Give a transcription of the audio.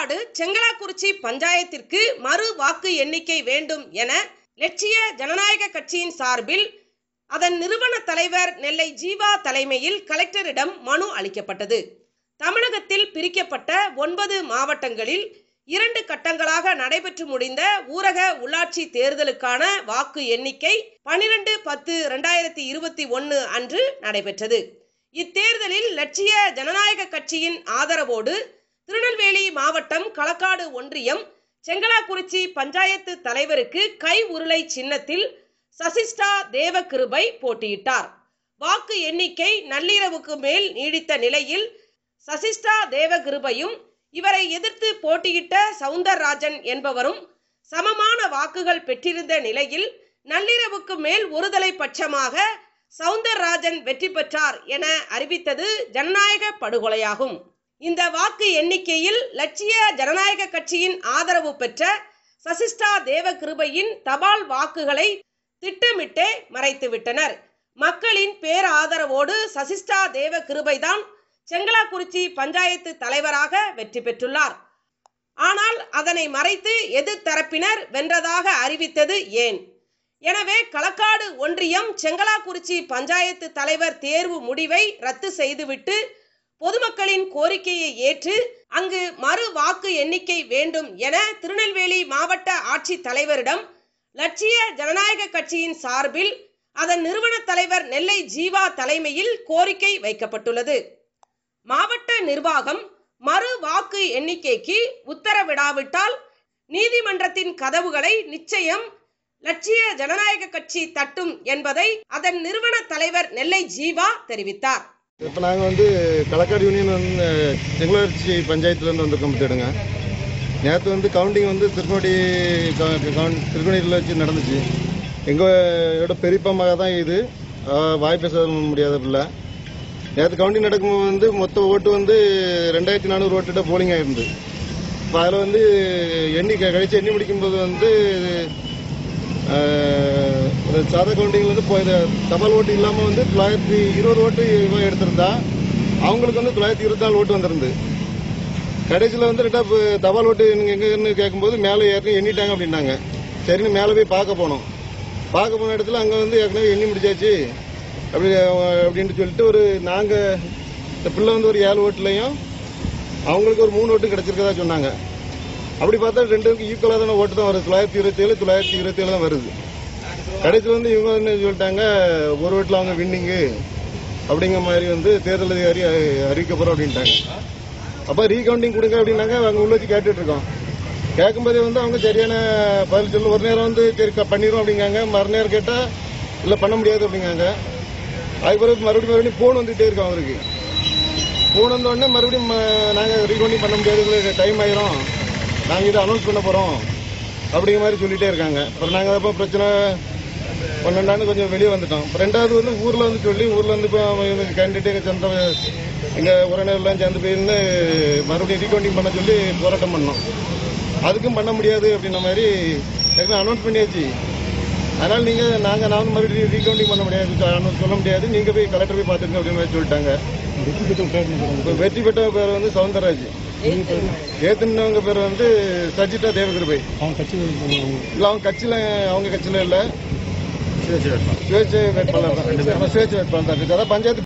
களக்காடு செங்கலாக்குறிச்சி பஞ்சாயத்திற்கு மறு வாக்கு எண்ணிக்கை வேண்டும் என லட்சிய ஜனநாயக கட்சியின் சார்பில் அதன் நிறுவன தலைவர் நெல்லை ஜீவா தலைமையில் கலெக்டரிடம் மனு அளிக்கப்பட்டது தமிழகத்தில் பிரிக்கப்பட்ட ஒன்பது மாவட்டங்களில் இரண்டு கட்டங்களாக நடைபெற்று முடிந்த ஊரக உள்ளாட்சி தேர்தலுக்கான வாக்கு எண்ணிக்கை பனிரெண்டு பத்து இரண்டாயிரத்தி இருபத்தி ஒன்று அன்று நடைபெற்றது இத்தேர்தலில் லட்சிய ஜனநாயக கட்சியின் ஆதரவோடு திருநெல்வேலி மாவட்டம் களக்காடு ஒன்றியம் செங்கலாக்குறிச்சி பஞ்சாயத்து தலைவருக்கு கை உருளை சின்னத்தில் சசிஷ்டா தேவகிருபை போட்டியிட்டார் வாக்கு எண்ணிக்கை நள்ளிரவுக்கு மேல் நீடித்த நிலையில் சசிஷ்டா தேவகிருபையும் இவரை எதிர்த்து போட்டியிட்ட சவுந்தரராஜன் என்பவரும் சமமான வாக்குகள் பெற்றிருந்த நிலையில் நள்ளிரவுக்கு மேல் ஒருதலை பட்சமாக சவுந்தரராஜன் வெற்றி பெற்றார் என அறிவித்தது ஜனநாயக படுகொலையாகும் இந்த வாக்கு எண்ணிக்கையில் லட்சிய ஜனநாயக கட்சியின் ஆதரவு பெற்ற சசிஷ்டா தேவகிருபையின் தபால் வாக்குகளை திட்டமிட்டே மறைத்துவிட்டனர் மக்களின் பேராதரவோடு சசிஷ்டா தேவகிருபைதான் செங்கலாக்குறிச்சி பஞ்சாயத்து தலைவராக வெற்றி பெற்றுள்ளார் ஆனால் அதனை மறைத்து எதிர்த்தரப்பினர் வென்றதாக அறிவித்தது ஏன் எனவே களக்காடு ஒன்றியம் செங்கலாக்குறிச்சி பஞ்சாயத்து தலைவர் தேர்வு முடிவை ரத்து செய்துவிட்டு பொதுமக்களின் கோரிக்கையை ஏற்று அங்கு மறு வாக்கு எண்ணிக்கை வேண்டும் என திருநெல்வேலி மாவட்ட ஆட்சித் தலைவரிடம் லட்சிய ஜனநாயக கட்சியின் சார்பில் அதன் நிறுவன தலைவர் நெல்லை ஜீவா தலைமையில் கோரிக்கை வைக்கப்பட்டுள்ளது மாவட்ட நிர்வாகம் மறு வாக்கு எண்ணிக்கைக்கு உத்தரவிடாவிட்டால் நீதிமன்றத்தின் கதவுகளை நிச்சயம் லட்சிய ஜனநாயக கட்சி தட்டும் என்பதை அதன் நிறுவன தலைவர் நெல்லை ஜீவா தெரிவித்தார் இப்போ நாங்கள் வந்து களக்காடு யூனியன் வந்து செங்குளர்ச்சி பஞ்சாயத்துலேருந்து வந்திருக்கோம் பார்த்துடுங்க நேற்று வந்து கவுண்டிங் வந்து திருக்கோடி திருக்கோணியில் வச்சு நடந்துச்சு எங்களோட பெரியப்பா மக தான் இது அவ வாய் பேச முடியாத பிள்ளை நேற்று கவுண்டிங் நடக்கும்போது வந்து மொத்த ஓட்டு வந்து ரெண்டாயிரத்தி நானூறு ஓட்டுகிட்ட போலிங் ஆயிருந்து இப்போ அதில் வந்து எண்ணி கழிச்சு எண்ணி முடிக்கும்போது வந்து ஆஹ், ஒரு சாதா கவுண்டிங்ல வந்து இப்போ இது தபால் ஓட்டு இல்லாமல் வந்து தொள்ளாயிரத்தி இருபது ஓட்டு இவன் எடுத்திருந்தா அவங்களுக்கு வந்து தொள்ளாயிரத்தி இருபத்தி நாலு ஓட்டு வந்திருந்து கடைசியில் வந்து ரெட்டா இப்ப தபால் ஓட்டு நீங்க எங்கன்னு கேட்கும்போது மேலே ஏற்கனவே எண்ணிட்டாங்க அப்படின்னாங்க சரின்னு மேலே போய் பார்க்க போனோம் பார்க்க போன இடத்துல அங்கே வந்து ஏற்கனவே எண்ணி முடிச்சாச்சு அப்படி அப்படின்ட்டு சொல்லிட்டு ஒரு நாங்கள் இந்த பிள்ளை வந்து ஒரு ஏழு ஓட்டுலையும் அவங்களுக்கு ஒரு மூணு ஓட்டு கிடைச்சிருக்கதா சொன்னாங்க அப்படி பார்த்தா ரெண்டுக்கும் ஈக்குவலாக தானே ஓட்டு தான் வருது தொள்ளாயிரத்தி இருபத்தி ஏழு தொள்ளாயிரத்தி இருபத்தி ஏழு தான் வருது கடைசியில் வந்து இவங்க வந்து சொல்லிட்டாங்க ஒரு ஓட்டில் அவங்க வின்னிங்கு அப்படிங்கிற மாதிரி வந்து தேர்தல் அதிகாரி அ- அறிவிக்க போகிறோம் அப்படின்ட்டாங்க அப்போ ரீகவுண்டிங் கொடுங்க அப்படின்னாங்க அவங்க உள்ள வச்சு கேட்டுட்டு இருக்கோம் கேட்கும்போதே வந்து அவங்க சரியான பதில் சொல்ல ஒரு நேரம் வந்து சரி க- பண்ணிடுவோம் அப்படிங்காங்க மறுநேரம் கேட்டால் இல்லை பண்ண முடியாது அப்படிங்காங்க அதுக்கு பிறகு மறுபடியும் மறுபடியும் ஃபோன் வந்துகிட்டே இருக்கோம் அவருக்கு ஃபோன் வந்த உடனே மறுபடியும் ம- நாங்க ரீகவுண்டிங் பண்ண முடியாது டைம் ஆயிரும் நாங்க இதை அனௌன்ஸ் பண்ண போறோம் அப்படிங்கிற மாதிரி சொல்லிட்டே இருக்காங்க அப்புறம் நாங்க அப்போ பிரச்சனை பண்ணண்டான்னு கொஞ்சம் வெளியே வந்துட்டோம் அப்புறம் ரெண்டாவது வந்து ஊர்ல வந்து சொல்லி ஊர்ல வந்து இப்போ கேண்டிடேட் எங்க சொந்த எங்க உறவினர்லாம் சேர்ந்து போயிருந்து மறுபடியும் ரீகவுண்டிங் பண்ண சொல்லி போராட்டம் பண்ணோம் அதுக்கும் பண்ண முடியாது அப்படின்ன மாதிரி ஏற்கனவே அனௌன்ஸ் பண்ணியாச்சு அதனால நீங்க நாங்க நான் மறுபடியும் ரீகவுண்டிங் பண்ண முடியாது அனௌன்ஸ் சொல்ல முடியாது நீங்க போய் கலெக்டர் போய் பாத்துங்க அப்படின்னு மாதிரி சொல்லிட்டாங்க இப்ப வெற்றி பெற்றவங்க பேர் வந்து சவுந்தரராஜ் ஏத்துனவங்க பேர் வந்து சஜிதா தேவகிருபை இல்ல அவங்க கட்சியில அவங்க கட்சியில இல்ல சுயேட்சை வேட்பாளர் தான் சுயேட்சை வேட்பாளர் தான் இருக்கு அதான் பஞ்சாயத்து